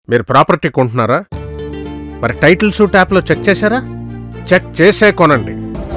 మీరు ప్రాపర్టీ కొంటున్నారా మరి టైటిల్స్ ట్యాప్లో చెక్ చేశారా చెక్ చేసే కొనండి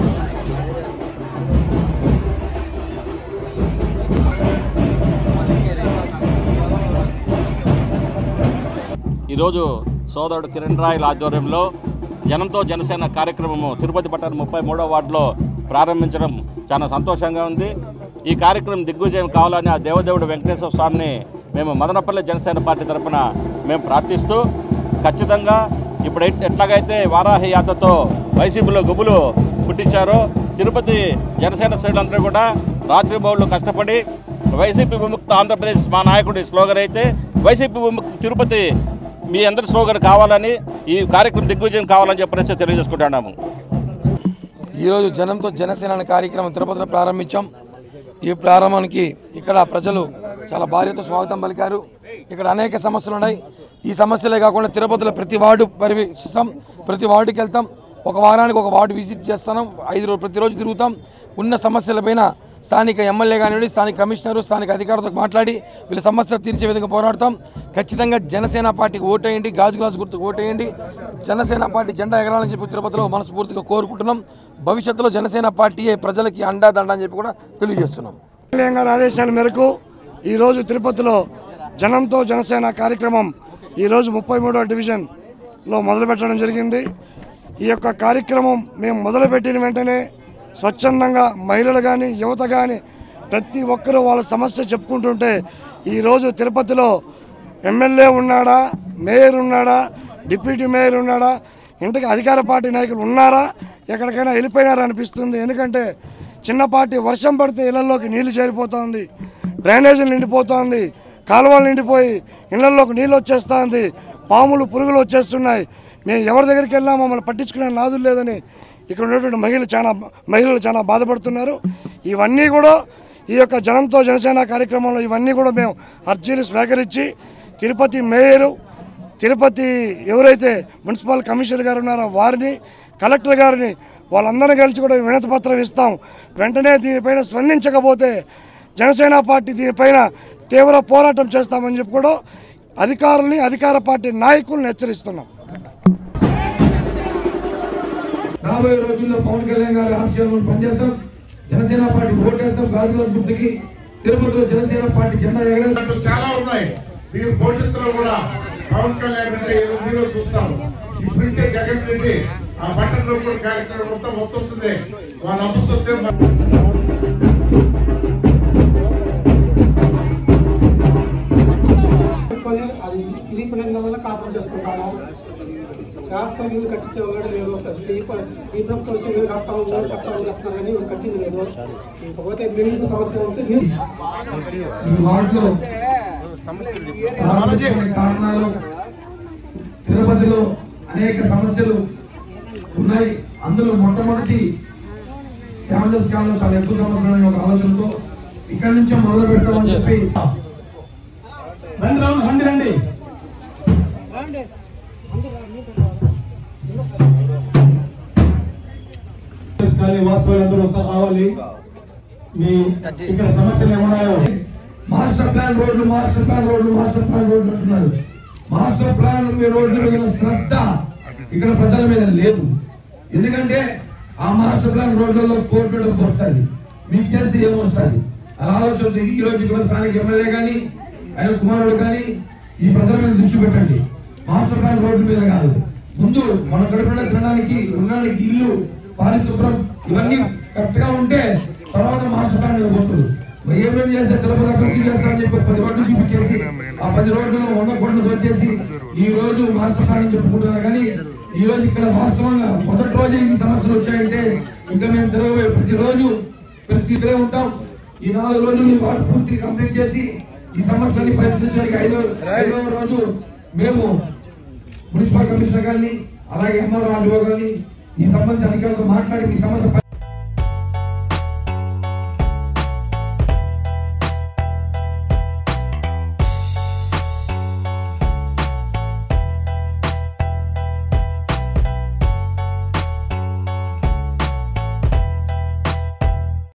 ఈరోజు సోదరుడు కిరణ్ రాయల్ ఆధ్వర్యంలో జనంతో జనసేన కార్యక్రమము తిరుపతి పట్టణ ముప్పై మూడో వార్డులో ప్రారంభించడం చాలా సంతోషంగా ఉంది ఈ కార్యక్రమం దిగ్విజయం కావాలని ఆ దేవదేవుడు వెంకటేశ్వర స్వామిని మేము మదనపల్లి జనసేన పార్టీ తరఫున మేము ప్రార్థిస్తూ ఖచ్చితంగా ఇప్పుడు ఎట్- ఎట్లాగైతే వారాహి యాత్రతో వైసీపీలో గుబులు పుట్టించారో తిరుపతి జనసేన శ్రేణులందరూ కూడా రాత్రి బౌళ్ళు కష్టపడి వైసీపీ విముక్త ఆంధ్రప్రదేశ్ మా నాయకుడి స్లోగన్ అయితే వైసీపీ విముక్త తిరుపతి మీ అందరి స్లోగన్ కావాలని ఈ కార్యక్రమం దిగ్విజయం కావాలని చెప్పేసి తెలియజేసుకుంటున్నాము ఈరోజు జనంతో జనసేన అనే కార్యక్రమం తిరుపతిలో ప్రారంభించాం ఈ ప్రారంభానికి ఇక్కడ ప్రజలు చాలా భార్యతో స్వాగతం పలికారు ఇక్కడ అనేక సమస్యలు ఉన్నాయి ఈ సమస్యలే కాకుండా తిరుపతిలో ప్రతి వార్డు పర్యవేక్షిస్తాం ప్రతి వార్డుకి వెళ్తాం ఒక వారానికి ఒక వార్డు విజిట్ చేస్తాం ఐదు రోజు ప్రతిరోజు తిరుగుతాం ఉన్న సమస్యలపైన స్థానిక ఎమ్మెల్యే కానివ్వండి స్థానిక కమిషనరు స్థానిక అధికారులతో మాట్లాడి వీళ్ళ సమస్యలు తీర్చే విధంగా పోరాడతాం ఖచ్చితంగా జనసేన పార్టీకి ఓటేయండి గాజు గ్లాస్ గుర్తుకు ఓటేయండి జనసేన పార్టీ జెండా ఎగరాలని చెప్పి తిరుపతిలో మనస్ఫూర్తిగా కోరుకుంటున్నాం భవిష్యత్తులో జనసేన పార్టీయే ప్రజలకి అండాదండ అని చెప్పి కూడా తెలియజేస్తున్నాం ఎమ్మెల్యే గారి ఆదేశాల మేరకు ఈరోజు తిరుపతిలో జనంతో జనసేన కార్యక్రమం ఈరోజు ముప్పై మూడవ డివిజన్లో మొదలుపెట్టడం జరిగింది ఈ యొక్క కార్యక్రమం మేము మొదలుపెట్టిన వెంటనే స్వచ్ఛందంగా మహిళలు కానీ యువత కానీ ప్రతి ఒక్కరూ వాళ్ళ సమస్య చెప్పుకుంటుంటే ఈరోజు తిరుపతిలో ఎమ్మెల్యే ఉన్నాడా మేయర్ ఉన్నాడా డిప్యూటీ మేయర్ ఉన్నాడా ఇంతకు అధికార పార్టీ నాయకులు ఉన్నారా ఎక్కడికైనా వెళ్ళిపోయినారా అనిపిస్తుంది ఎందుకంటే చిన్నపాటి వర్షం పడితే ఇళ్లలోకి నీళ్లు చేరిపోతుంది డ్రైనేజీలు నిండిపోతుంది కాలువలు నిండిపోయి ఇళ్లలోకి నీళ్ళు వచ్చేస్తుంది పాములు పురుగులు వచ్చేస్తున్నాయి మేము ఎవరి దగ్గరికి వెళ్ళినా మమ్మల్ని పట్టించుకునే నాదులు లేదని ఇక్కడ ఉన్నటువంటి మహిళలు చాలా మహిళలు చాలా బాధపడుతున్నారు ఇవన్నీ కూడా ఈ యొక్క జనంతో జనసేన కార్యక్రమంలో ఇవన్నీ కూడా మేము అర్జీలు స్వీకరించి తిరుపతి మేయరు తిరుపతి ఎవరైతే మున్సిపల్ కమిషనర్ గారు ఉన్నారో వారిని కలెక్టర్ గారిని వాళ్ళందరినీ కలిసి కూడా వినతి పత్రం ఇస్తాం వెంటనే దీనిపైన స్పందించకపోతే జనసేన పార్టీ దీనిపైన తీవ్ర పోరాటం చేస్తామని చెప్పి కూడా అధికారుల్ని అధికార పార్టీ నాయకుల్ని హెచ్చరిస్తున్నాం రాబోయే రోజుల్లో పవన్ కళ్యాణ్ గారి ఆశయాలను పనిచేస్తాం జనసేన పార్టీ ఓటేస్తాం గాజు గ్లాస్ గుర్తుకి తిరుపతిలో జనసేన పార్టీ జెండా ఎగరేస్తాం దాంట్లో చాలా ఉన్నాయి మీరు భవిష్యత్తులో కూడా పవన్ కళ్యాణ్ అంటే ఏదో మీరు చూస్తాము ఇప్పటికే జగన్ రెడ్డి ఆ బట్టన్ నొప్పుల కార్యక్రమం మొత్తం వస్తుంది వాళ్ళ అప్పసొస్తే కొని అది ఇరిగిపోయిన వల్ల కాపురం చేసుకుంటాము శాస్త్రం ఇల్లు కట్టించేవాడు లేదు ఈ- ఈ ప్రభుత్వం వస్తే ఇల్లు కడతాము ఇల్లు కడతామని చెప్తున్నారు కానీ ఇల్లు కట్టింది లేదు ఇంకపోతే మిగిలిన సమస్య ఉంటే నీ- ఈ వార్డులో ప్రారంభించిన కారణాలు తిరుపతిలో అనేక సమస్యలు ఉన్నాయి అందులో మొట్టమొదటి స్కామ్లెస్ స్కామ్లో చాలా ఎక్కువ సమస్యలు ఉన్నాయి ఒక ఆలోచనతో ఇక్కడి నుంచే మొదలు పెడతామని చెప్పి రండి రండి రండి రండి కానీ వాస్తవాలందరూ వస్తారు రావాలి మీ ఇక్కడ సమస్యలు ఏమున్నాయో మాస్టర్ ప్లాన్ రోడ్లు మాస్టర్ ప్లాన్ రోడ్లు మాస్టర్ ప్లాన్ రోడ్లు అంటున్నారు మాస్టర్ ప్లాన్ మీ రోడ్ల మీద శ్రద్ధ ఇక్కడ ప్రజల మీద లేదు ఎందుకంటే ఆ మాస్టర్ ప్లాన్ రోడ్లలో కోర్టు డబ్బు వస్తుంది మీకు చేస్తే ఏమొస్తుంది అలా ఆలోచన ఈ రోజు ఇక్కడ స్థానిక ఎమ్మెల్యే కానీ ఆయన కుమారుడు కానీ ఈ ప్రజల మీద దృష్టి పెట్టండి మాస్టర్ ప్లాన్ రోడ్ల మీద కాదు ముందు మన గడుపున తినడానికి ఉండడానికి ఇల్లు పారిశుభ్రం ఇవన్నీ కరెక్ట్ గా ఉంటే తర్వాత మాస్టర్ ప్లాన్ మీద పోతుంది మరి ఏమేం చేస్తే తిరుపతి అక్కడికి చేస్తామని చెప్పి పది రోడ్లు చూపించేసి ఆ పది రోడ్లు వంద కోట్లు వచ్చేసి ఈ రోజు మాస్టర్ ప్లాన్ అని చెప్పుకుంటున్నారు కానీ ఈ రోజు ఇక్కడ వాస్తవంగా మొదటి రోజే ఈ సమస్యలు వచ్చాయంటే ఇంకా మేము తిరగబోయే ప్రతి రోజు ప్రతి ఇక్కడే ఉంటాం ఈ నాలుగు రోజులు ఈ వార్డు పూర్తి కంప్లీట్ చేసి ఈ సమస్యలన్నీ పరిష్కరించడానికి ఐదో ఐదో రోజు మేము మున్సిపల్ కమిషనర్ గారిని అలాగే ఎంఆర్ఓ ఆర్డీఓ గారిని ఈ సంబంధించిన అధికారులతో మాట్లాడి మీ సమస్య